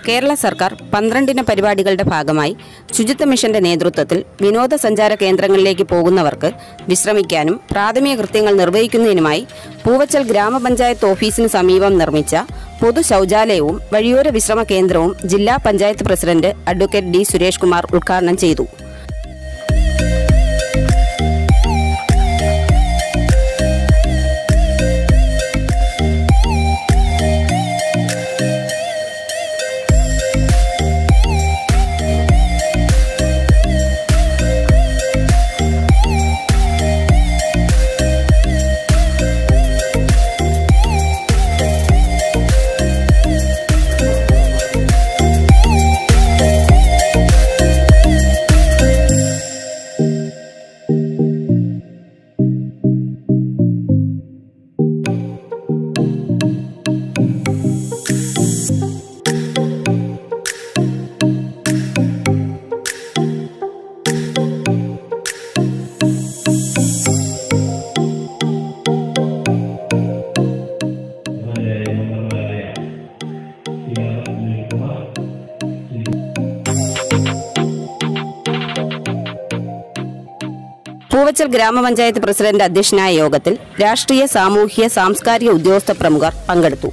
കേരള സർക്കാർ പന്ത്രണ്ടിന പരിപാടികളുടെ ഭാഗമായി ശുചിത്വ മിഷന്റെ നേതൃത്വത്തിൽ വിനോദസഞ്ചാര കേന്ദ്രങ്ങളിലേക്ക് പോകുന്നവർക്ക് വിശ്രമിക്കാനും പ്രാഥമിക കൃത്യങ്ങൾ നിർവഹിക്കുന്നതിനുമായി പൂവച്ചൽ ഗ്രാമപഞ്ചായത്ത് ഓഫീസിന് സമീപം നിർമ്മിച്ച പൊതു ശൗചാലയവും വഴിയോര വിശ്രമ കേന്ദ്രവും ജില്ലാ panchayat president advocate D Suresh Kumar ഉദ്ഘാടനം ചെയ്തു പൂവച്ചൽ ഗ്രാമപഞ്ചായത്ത് പ്രസിഡന്റ് അധ്യക്ഷനായ യോഗത്തിൽ രാഷ്ട്രീയ സാമൂഹ്യ സാംസ്കാരിക ഉദ്യോഗസ്ഥ പ്രമുഖർ പങ്കെടുത്തു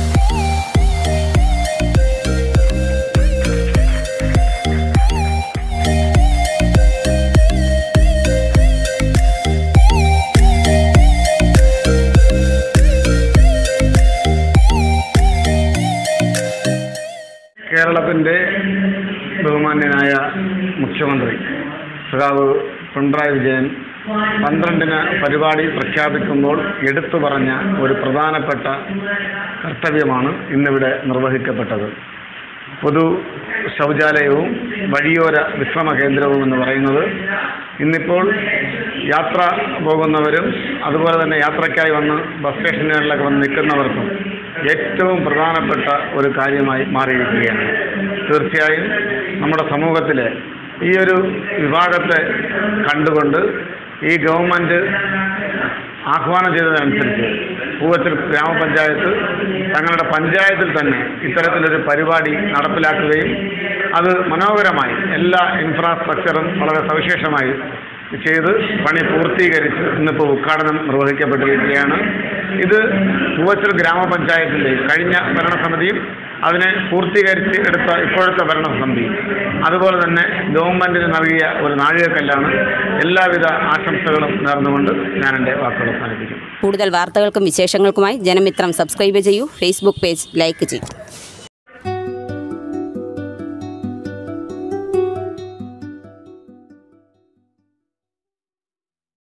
കേരളത്തിൻ്റെ ബഹുമാന്യനായ മുഖ്യമന്ത്രി സഖാവ് പിണറായി വിജയൻ പന്ത്രണ്ടിന് പരിപാടി പ്രഖ്യാപിക്കുമ്പോൾ എടുത്തു പറഞ്ഞ ഒരു പ്രധാനപ്പെട്ട കർത്തവ്യമാണ് ഇന്നിവിടെ നിർവഹിക്കപ്പെട്ടത് പൊതു ശൗചാലയവും വഴിയോര വിശ്രമ കേന്ദ്രവും എന്ന് പറയുന്നത് ഇന്നിപ്പോൾ യാത്ര പോകുന്നവരും അതുപോലെ തന്നെ യാത്രയ്ക്കായി വന്ന് ബസ് സ്റ്റേഷനുകളിലൊക്കെ വന്ന് നിൽക്കുന്നവർക്കും ഏറ്റവും പ്രധാനപ്പെട്ട ഒരു കാര്യമായി മാറിയിരിക്കുകയാണ് തീർച്ചയായും നമ്മുടെ സമൂഹത്തിലെ ഈ ഒരു വിഭാഗത്തെ കണ്ടുകൊണ്ട് ഈ ഗവൺമെൻറ് ആഹ്വാനം ചെയ്തതനുസരിച്ച് പൂവച്ചൽ ഗ്രാമപഞ്ചായത്ത് തങ്ങളുടെ പഞ്ചായത്തിൽ തന്നെ ഇത്തരത്തിലൊരു പരിപാടി നടപ്പിലാക്കുകയും അത് മനോഹരമായി എല്ലാ ഇൻഫ്രാസ്ട്രക്ചറും വളരെ സവിശേഷമായി ചെയ്ത് പണി പൂർത്തീകരിച്ച് ഇന്നിപ്പോൾ ഉദ്ഘാടനം നിർവഹിക്കപ്പെട്ടിരിക്കുകയാണ് ഇത് പൂവച്ചൽ ഗ്രാമപഞ്ചായത്തിൻ്റെ കഴിഞ്ഞ ഭരണസമിതിയും അതിനെ പൂർത്തീകരിച്ച് എടുത്ത ഇപ്പോഴത്തെ ഭരണസമിതി അതുപോലെ തന്നെ ഗവൺമെൻറ്റിന് നൽകിയ ഒരു നാഴികക്കല്ലാണ് എല്ലാവിധ ആശംസകളും നേർന്നുകൊണ്ട് ഞാൻ എൻ്റെ വാക്കുകൾ അവസാനിപ്പിക്കുന്നു കൂടുതൽ വാർത്തകൾക്കും വിശേഷങ്ങൾക്കുമായി ജനമിത്രം സബ്സ്ക്രൈബ് ചെയ്യൂ ഫേസ്ബുക്ക് പേജ് ലൈക്ക് ചെയ്യൂ